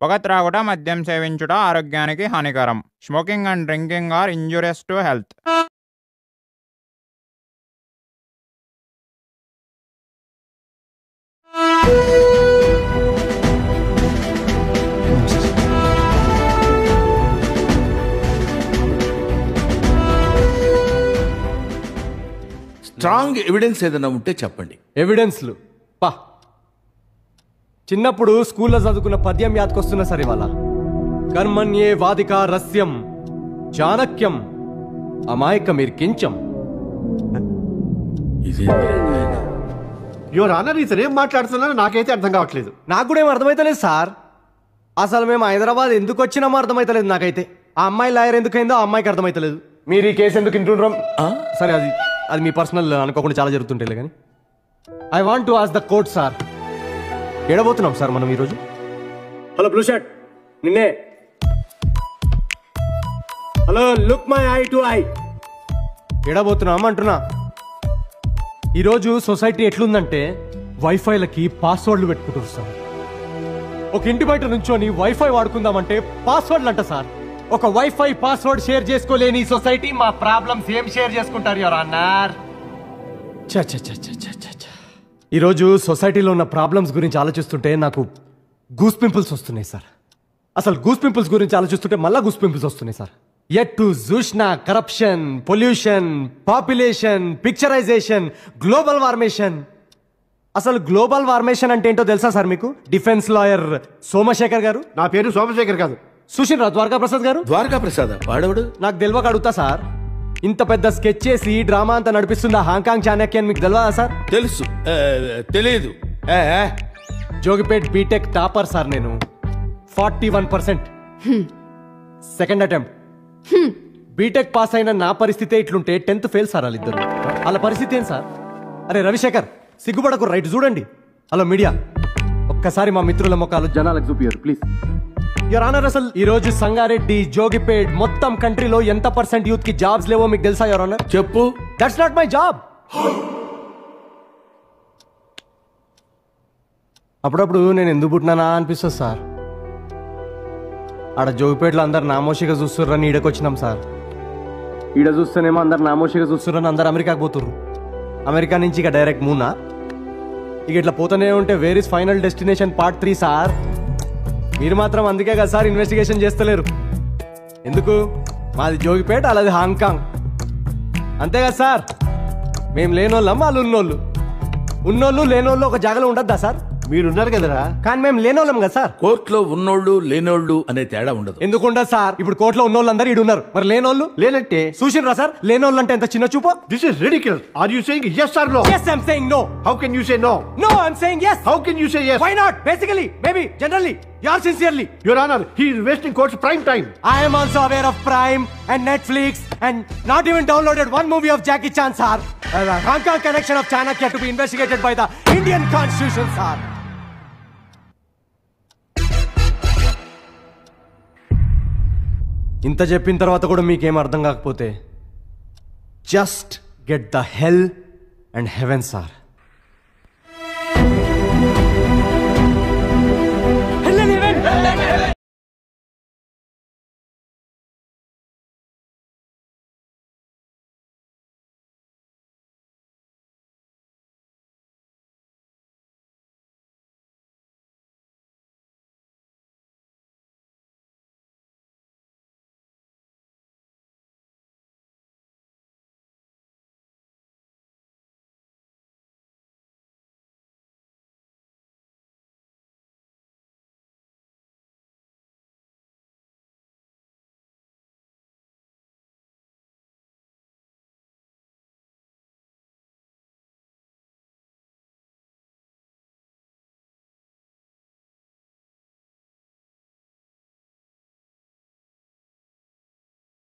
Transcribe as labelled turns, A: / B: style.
A: పొగ త్రాగుట మద్యం సేవించుట ఆరోగ్యానికి హానికరం smoking and drinking are injurious to health
B: strong evidence ఏదైనా ఉంటే చెప్పండి
C: ఎవిడెన్స్లు పా చిన్నప్పుడు స్కూల్లో చదువుకున్న పద్యం యాదకొస్తున్నా సార్ ఇవాళ కర్మణ్యే వాదిక రస్యం చాణక్యం అమాయక మీరు కించం
B: ఇది
D: యువర్ ఆనర్ ఇతను ఏం మాట్లాడుతున్నారో నాకైతే అర్థం కావట్లేదు
C: నాకు కూడా ఏం అర్థమైతలేదు సార్ అసలు మేము హైదరాబాద్ ఎందుకు వచ్చినామో అర్థమైతలేదు నాకైతే ఆ అమ్మాయి లాయర్ ఎందుకైందో ఆ అమ్మాయికి అర్థమైతలేదు మీరు ఈ కేసు ఎందుకు ఇంటుండ్రో సరే అది అది మీ పర్సనల్ అనుకోకుండా చాలా జరుగుతుంటాయి కానీ I want to as the court sir ఎడబోతున్నాం సార్ మనం ఈరోజు హలో బ్లూ షర్ట్ నిన్నే hello look my I to I ఎడబోతున్నాం అంటున్నా ఈరోజు సొసైటీ ఎట్లుందంటే వైఫైలకి పాస్వర్డ్లు పెట్టుకుంటారు సార్ ఒక ఇంటి బయట నుంచొని వైఫై వాడుకుందామంటే పాస్వర్డ్లు అంట సార్ ఒక వైఫై పాస్వర్డ్ షేర్ చేసుకోలేని ఈ సొసైటీ మా ప్రాబ్లమ్స్ ఏం షేర్ చేసుకుంటారు యువర్ అన్నారు ఈరోజు సొసైటీలో ఉన్న ప్రాబ్లమ్స్ గురించి ఆలోచిస్తుంటే నాకు గూస్ పింపుల్స్ వస్తున్నాయి సార్ అసలు గూస్ పింపుల్స్ గురించి ఆలోచిస్తుంటే మళ్ళా గూస్ పింపుల్స్ వస్తున్నాయి సార్ ఎట్ టు జూష్నా corruption pollution population picturization global warmation అసలు గ్లోబల్ వార్మేషన్ అంటే ఏంటో తెలుసా సార్ మీకు డిఫెన్స్ లాయర్ సోమశేఖర్ గారు
D: నా పేరు సోమశేఖర్ కాదు
C: సుశీల్ ద్వారకా ప్రసాద్ గారు
B: ద్వారకా ప్రసాద్ వాడవడు
C: నాకు తెలియక అడుగుతా సార్ ఇంత పెద్ద స్కెచ్ చేసి డ్రామా అంతా నడిపిస్తుంది ఆ హాంకాంగ్ చాణక్య అని మీకు తెలియదా సార్
B: తెలుసు ఆ, తెలియదు ఆ, ఆ.
C: జోగిపేట్ బీటెక్ టాపర్ సార్ నేను forty one percent second attempt BTech pass అయిన నా పరిస్థితి ఇట్లుంటే టెన్త్ ఫెయిల్ సార్ వాళ్ళిద్దరు వాళ్ళ పరిస్థితి ఏం సార్ అరే రవిశేఖర్ సిగ్గుపడకు రైట్ చూడండి హలో మీడియా ఒక్కసారి మా మిత్రుల మొక్కలు జనాలకు చూపియరు ప్లీజ్ యువర్ ఆనర్ అసలు ఈ రోజు సంగారెడ్డి జోగిపేట్ మొత్తం కంట్రీలో ఎంత పర్సెంట్ యూత్ కి జాబ్స్ లేవో మీకు తెలుసా యువర్ ఆనర్
B: చెప్పు
C: దట్స్ నాట్ మై జాబ్ అప్పుడప్పుడు నేను ఎందుకు పుట్టినానా అనిపిస్తుంది సార్ ఆడ జోగిపేటలో అందరు నామోషిగా చూస్తుర్రని ఈడకొచ్చినాం సార్ ఈడ చూస్తేనేమో అందరు నామోషిగా చూస్తుర్రని అందరు అమెరికాకి పోతుర్రు అమెరికా నుంచి ఇక డైరెక్ట్ మూనా ఇక ఇట్లా పోతూనే ఉంటే where is final destination part three sir మీరు మాత్రం అందుకే కదా సార్ ఇన్వెస్టిగేషన్ చేస్తలేరు ఎందుకు మాది జోగిపేట అలాది హాంకాంగ్ అంతే కదా సార్ మేము లేనోళ్ళం వాళ్ళు ఉన్నోళ్ళు ఉన్నోళ్ళు లేనోళ్ళు ఒక జాగాలో ఉండద్దా సార్
D: మీరున్నారు కదరా
C: కానీ మేము లేనోళ్ళం కదా సార్
B: కోర్టులో ఉన్నోళ్ళు లేనోళ్ళు అనే తేడా ఉండదు
C: ఎందుకుంటా సార్ ఇప్పుడు కోర్టులో ఉన్నోళ్ళు అందరూ ఇడు ఉన్నారు మరి లేనోళ్ళు
D: లేనంటే
C: చూసిండ్రా సార్ లేనోళ్ళు అంటే ఎంత చిన్న చూపు
D: this is ridiculous are you saying yes or no
C: yes I'm saying no
D: how can you say no
C: no I'm saying yes
D: how can you say yes
C: why not basically maybe generally యార్ sincerely
D: your honor he is wasting court's prime time
C: I am also aware of Prime and Netflix and not even downloaded one movie of Jackie Chan, sir. Uh, the Hong Kong connection of Chanakya to be investigated by the Indian Constitution, sir. ఇంత చెప్పిన తర్వాత కూడా మీకేం అర్థం కాకపోతే just get the hell and heaven sir